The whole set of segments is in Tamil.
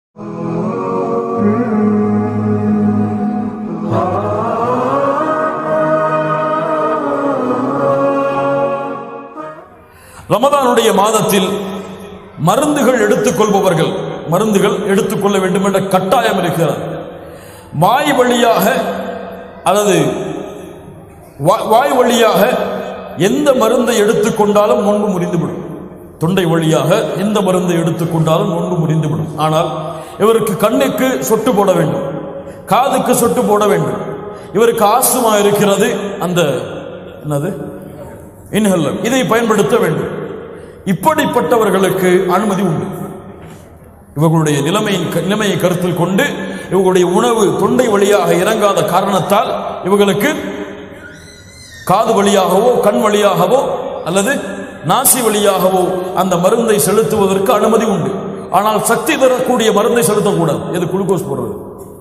ரமதானுடைய மாதத்தில் மருந்துகள் எடுத்துக்கொள்பவர்கள் மருந்துகள் எடுத்துக்கொள்ள வேண்டும் என்ற கட்டாயம் இருக்கிறது வாய் வழியாக அல்லது வா- வாய் வழியாக எந்த மருந்தை எடுத்துக்கொண்டாலும் நோன்பு முறிந்துவிடும் தொண்டை வழியாக எந்த மருந்தை எடுத்துக்கொண்டாலும் நோன்பு முறிந்துவிடும் ஆனால் இவருக்கு கண்ணுக்கு சொட்டு போட வேண்டும் காதுக்கு சொட்டு போட வேண்டும் இவருக்கு ஆஸ்துமா இருக்கிறது அந்த என்னது இன்ஹல்லர் இதை பயன்படுத்த வேண்டும் இப்படிப்பட்டவர்களுக்கு அனுமதி உண்டு இவர்களுடைய நிலைமையின் நிலைமையை கருத்தில் கொண்டு இவர்களுடைய உணவு தொண்டை வழியாக இறங்காத காரணத்தால் இவர்களுக்கு காது வழியாகவோ கண் வழியாகவோ அல்லது நாசி வழியாகவோ அந்த மருந்தை செலுத்துவதற்கு அனுமதி உண்டு ஆனால் சக்தி தரக்கூடிய மருந்தை செலுத்தக்கூடாது எது குளுக்கோஸ் போடுறது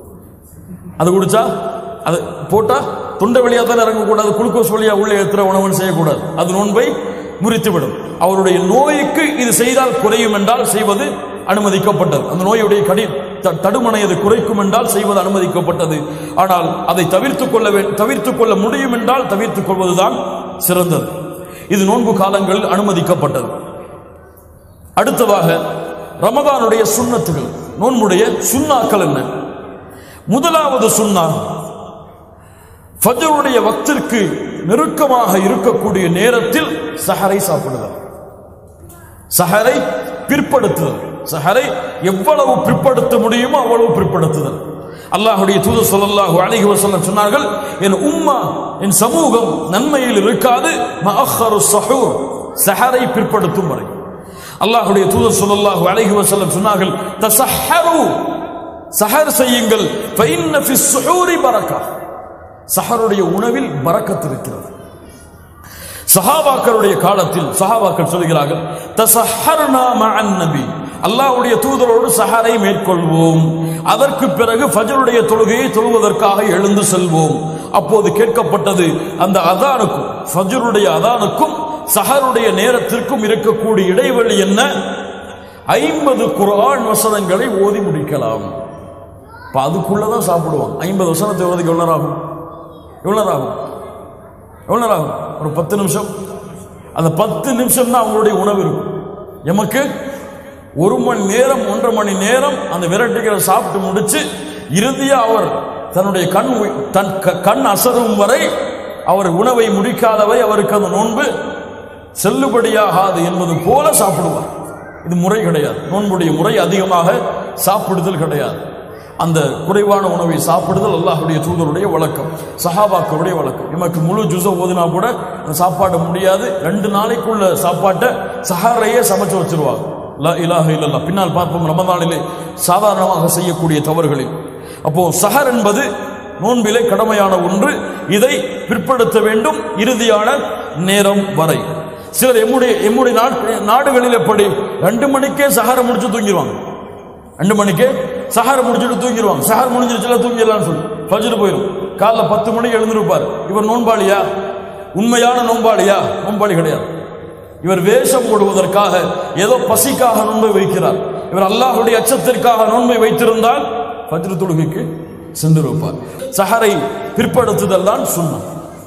அது குடிச்சா அது போட்டா தொண்டை வழியா தான் இறங்கக்கூடாது குளுக்கோஸ் வழியா உள்ள ஏற்றுற உணவுன்னு செய்யக்கூடாது அது நோன்பை முறித்துவிடும் அவருடைய நோய்க்கு இது செய்தால் குறையும் என்றால் செய்வது அனுமதிக்கப்பட்டது அந்த நோயுடைய கடி த- தடுமனை அது குறைக்கும் என்றால் செய்வது அனுமதிக்கப்பட்டது ஆனால் அதை தவிர்த்துக் கொள்ள வே- தவிர்த்துக் கொள்ள முடியும் என்றால் தவிர்த்துக் கொள்வதுதான் சிறந்தது இது நோன்பு காலங்களில் அனுமதிக்கப்பட்டது அடுத்ததாக ரமதானுடைய சுன்னத்துகள் நோன்புடைய சுன்னாக்கள் என்ன முதலாவது சுன்னா ஃபஜ்ருடைய வக்திற்கு நெருக்கமாக இருக்கக்கூடிய நேரத்தில் சஹரை சாப்பிடுதல் சஹரை பிற்படுத்துதல் சஹரை எவ்வளவு பிற்படுத்த முடியுமோ அவ்வளவு பிற்படுத்துதல் அல்லாஹ்வுடைய தூதர் ஸல்லல்லாஹு அலைஹி வஸல்லம் சொன்னார்கள் என் உம்மா என் சமூகம் நன்மையில் இருக்காது மஅஹரு ஸஹூர் சஹரை பிற்படுத்தும் வரை அல்லாஹ்வுடைய தூதர் ஸல்லல்லாஹு அலைஹி வஸல்லம் சொன்னார்கள் தஸஹரு சஹர் செய்யுங்கள் ஃபைன்ன ஃபி ஸுஹூரி பரக்கா சஹருடைய உணவில் பரக்கத் இருக்கிறது சஹாபாக்களுடைய காலத்தில் சஹாபாக்கள் சொல்கிறார்கள் தசஹர்னா மஅன் நபி அல்லாஹ்வுடைய தூதரோடு சஹரை மேற்கொள்வோம் அதற்கு பிறகு ஃபஜ்ருடைய தொழுகையை தொழுவதற்காக எழுந்து செல்வோம் அப்போது கேட்கப்பட்டது அந்த அதானுக்கும் ஃபஜ்ருடைய அதானுக்கும் சஹருடைய நேரத்திற்கும் இருக்கக்கூடிய இடைவெளி என்ன ஐம்பது குர்ஆன் வசனங்களை ஓதி முடிக்கலாம் இப்ப அதுக்குள்ளதான் சாப்பிடுவான் ஐம்பது வசனத்தை ஓதுக்கு எவ்வளவு நேரம் ஆகும் எவ்வளவு நேரம் ஆகும் எவ்வளவு நேரம் ஆகும் ஒரு பத்து நிமிஷம் அந்த பத்து நிமிஷம் தான் அவங்களுடைய உணவு இருக்கும் எமக்கு ஒரு மணி நேரம் ஒன்றரை மணி நேரம் அந்த விரட்டிகளை சாப்பிட்டு முடிச்சு இறுதியா அவர் தன்னுடைய கண் உய்- தன் க- கண் அசரும் வரை அவர் உணவை முடிக்காதவரை அவருக்கு அந்த நோன்பு செல்லுபடியாகாது என்பது போல சாப்பிடுவார் இது முறை கிடையாது நோன்புடைய முறை அதிகமாக சாப்பிடுதல் கிடையாது அந்த குறைவான உணவை சாப்பிடுதல் அல்லாஹ்வுடைய தூதருடைய வழக்கம் சஹாபாக்களுடைய வழக்கம் நமக்கு முழு ஜுஸ ஓதுனா கூட அந்த சாப்பாடு முடியாது ரெண்டு நாளைக்குள்ள சாப்பாட்டை சஹாரையே சமைச்சு வச்சிருவாங்க லா இலாஹ இல்லல்லா பின்னால் பார்ப்போம் ரமதானிலே சாதாரணமாக செய்யக்கூடிய தவறுகளில் அப்போ சஹர் என்பது நோன்பிலே கடமையான ஒன்று இதை பிற்படுத்த வேண்டும் இறுதியான நேரம் வரை சிலர் எம்முடைய எம்முடைய நாட்- நாடுகளில் எப்படி ரெண்டு மணிக்கே சஹரை முடிச்சு தூங்கிடுவாங்க ரெண்டு மணிக்கு சஹர் முடிச்சுட்டு தூங்கிடுவாங்க சஹர் முடிஞ்சிருச்சுல தூங்கிடலாம்னு சொல்லி ஃபஜ்ர் போயிடும் காலைல பத்து மணிக்கு எழுந்திருப்பார் இவர் நோன்பாளியா உண்மையான நோன்பாளியா நோன்பாளி கிடையாது இவர் வேஷம் போடுவதற்காக ஏதோ பசிக்காக நோன்பை வைக்கிறார் இவர் அல்லாஹ்வுடைய அச்சத்திற்காக நோன்பை வைத்திருந்தால் ஃபஜ்ர் தொழுகைக்கு சென்றிருப்பார் சஹரை பிற்படுத்துதல் தான் சுண்ணம்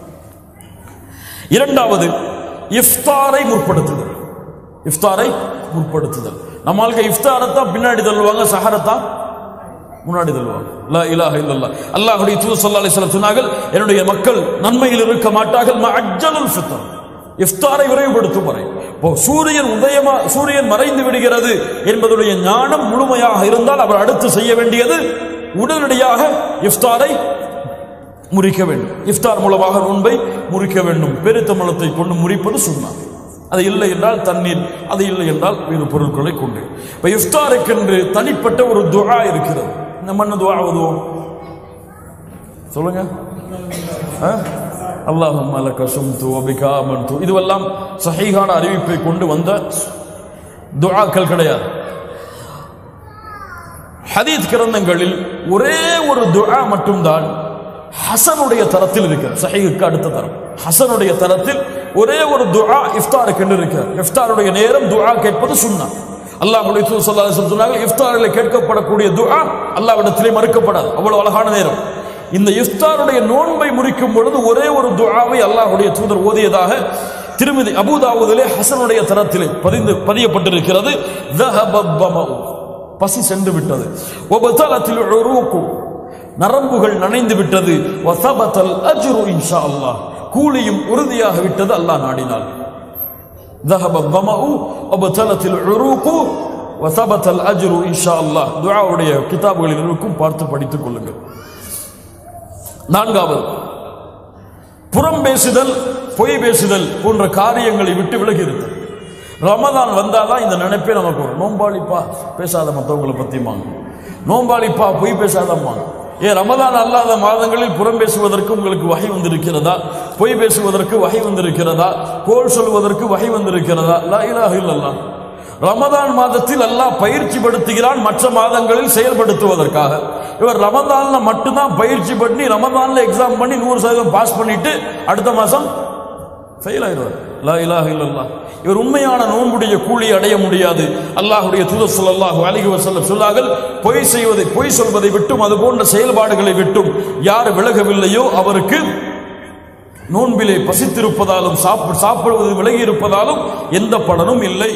இரண்டாவது இஃப்தாரை முற்படுத்துதல் இஃப்தாரை முற்படுத்துதல் நம்மளுக்கு இஃப்தாரத்தான் பின்னாடி தள்ளுவாங்க சஹரத்தான் முன்னாடி தள்ளுவாங்க லா இலாஹ இல்லல்லாஹ் அல்லாஹ்வுடைய தூதர் ஸல்லல்லாஹு அலைஹி வஸல்லம் சொன்னார்கள் என்னுடைய மக்கள் நன்மையில் இருக்க மாட்டார்கள் மஅஜ்ஜலுல் ஃபித்ர் இஃப்தாரை விரைவுபடுத்தும் வரை இப்போ சூரியன் உதயமா சூரியன் மறைந்து விடுகிறது என்பதுடைய ஞானம் முழுமையாக இருந்தால் அவர் அடுத்து செய்ய வேண்டியது உடனடியாக இஃப்தாரை முறிக்க வேண்டும் இஃப்தார் மூலமாக நோன்பை முறிக்க வேண்டும் பெருத்தமலத்தை கொண்டு முறிப்பது சுண்ணா அது இல்லை என்றால் தண்ணீர் அது இல்லை என்றால் வேறு பொருட்களை கொண்டு இப்ப இஃப்தாருக்கென்று தனிப்பட்ட ஒரு துஆ இருக்கிறது நம்ம என்ன துஆ ஓதுவோம் சொல்லுங்க அல்லாஹும் அலக்க சும்து அபிகா அமன்து இதுவெல்லாம் சஹீஹான அறிவிப்பை கொண்டு வந்த துஆக்கள் கிடையாது ஹதீத் கிரந்தங்களில் ஒரே ஒரு துஆ மட்டும்தான் ஹசனுடைய தரத்தில் இருக்கிறது சஹீஹுக்கு அடுத்த தரம் ஹசனுடைய தரத்தில் ஒரே ஒரு துஆ இஃப்தாருக்கு என்று இருக்கிறது இஃப்தாருடைய நேரம் துஆ கேட்பது சுன்னா அல்லாஹ்வுடைய தூதர் ஸல்லல்லாஹு அலைஹி வஸல்லம் சொன்னாங்க இஃப்தாரில் கேட்கப்படக்கூடிய துஆ அல்லாஹ்விடத்திலே மறுக்கப்படாது அவ்வளவு அழகான நேரம் இந்த இஃப்தாருடைய நோன்பை முறிக்கும் பொழுது ஒரே ஒரு துஆவை அல்லாஹ்வுடைய தூதர் ஓதியதாக திருமதி அபூதாவுதிலே ஹசனுடைய தரத்திலே பதிந்து பதியப்பட்டிருக்கிறது ذهب الظمأ பசி சென்று விட்டது وبطلت العروق நரம்புகள் நனைந்து விட்டது وثبت الاجر ان شاء الله கூலியும் உறுதியாக விட்டது அல்லாஹ் நாடினார் ذهب الظمأ وبطلت العروق وثبت الاجر ان شاء الله துஆவுடைய கிதாபுகளில் இருக்கும் பார்த்து படித்துக் கொள்ளுங்கள் நான்காவது புறம் பேசுதல் பொய் பேசுதல் போன்ற காரியங்களை விட்டு விலகி இருக்கு ரமதான் வந்தாதான் இந்த நினைப்பே நமக்கு வரும் நோம்பாளிப்பா பேசாத மற்றவங்களை பத்திமாங்க நோம்பாளிப்பா பொய் பேசாதம்மாங்க ஏன் ரமதான் அல்லாத மாதங்களில் புறம் பேசுவதற்கு உங்களுக்கு வகை வந்திருக்கிறதா பொய் பேசுவதற்கு வகை வந்திருக்கிறதா கோல் சொல்வதற்கு வகை வந்திருக்கிறதா லா இலாஹ இல்லல்லாஹ் ரமதான் மாதத்தில் அல்லாஹ் பயிற்சி படுத்துகிறான் மற்ற மாதங்களில் செயல்படுத்துவதற்காக இவர் ரமதான்ல மட்டும்தான் பயிற்சி பண்ணி ரமதான்ல எக்ஸாம் பண்ணி நூறு சதவீதம் பாஸ் பண்ணிட்டு அடுத்த மாசம் ஃபெயில் ஆயிடுவார் லா இலாஹ இல்லல்லாஹ் இவர் உண்மையான நோன்புடைய கூலி அடைய முடியாது அல்லாஹ்வுடைய தூதர் ஸல்லல்லாஹு அலைஹி வஸல்லம் சொன்னார்கள் பொய் செய்வதை பொய் சொல்வதை விட்டும் அது போன்ற செயல்பாடுகளை விட்டும் யார் விலகவில்லையோ அவருக்கு நோன்பிலே பசித்திருப்பதாலும் சாப்பிடு சாப்பிடுவது விலகி இருப்பதாலும் எந்த பலனும் இல்லை